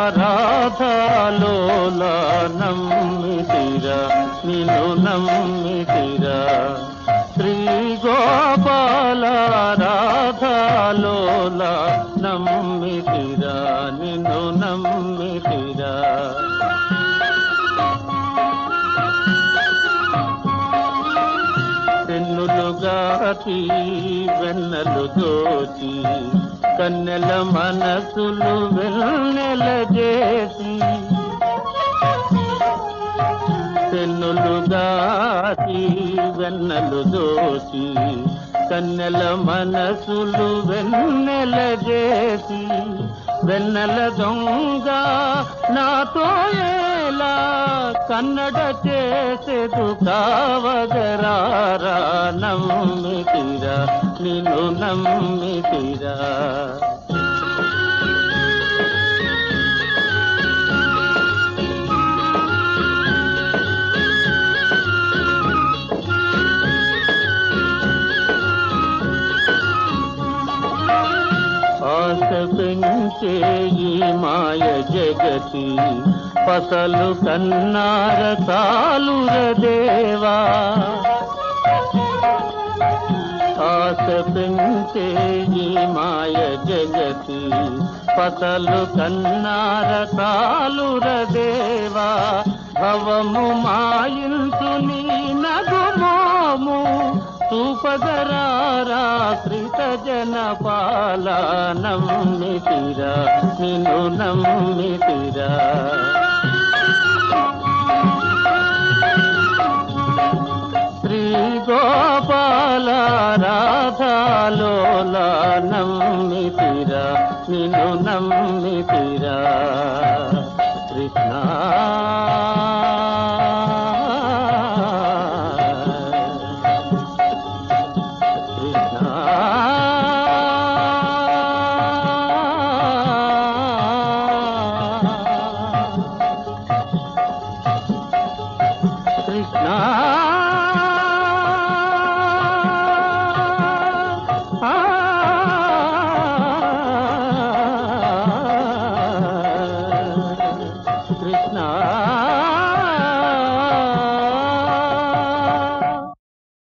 రాధాలోల నమ్మితిరా నిన్ను నమ్మితిరా శ్రీ గోపాల రాధాలోల నమ్మితిరా నిన్ను నమ్మితిరా పెన్నులుగాచి వెన్నెలు దోచి కన్నెల మనసులు వెన్నెల చేసి పెన్నులుగాచి వెన్నెలు దోచి కన్నెల మనసులు వెన్నెల చేసి వెన్నెల దొంగ నాతో ఎలా కన్నడ చేసేదు కావగరారా నమ్మితిరా నిన్ను నమ్మితిరా ఆశ పెంచే ఈ మాయ జగతి పసలు కన్నార తాలుర దేవా ఆశ పెంచే ఈ మాయ జగతి పసలు కన్నార తాలుర దేవా భవము మాయించు నీ నగుమోము చూపగరారా కృత జన పాల నమ్మితిరా నిన్ను నమ్మితిరా శ్రీ గోపాల రాధాలోల నమ్మితిరా నిన్ను నమ్మితిరా కృష్ణ కృష్ణ కృష్ణ కృష్ణ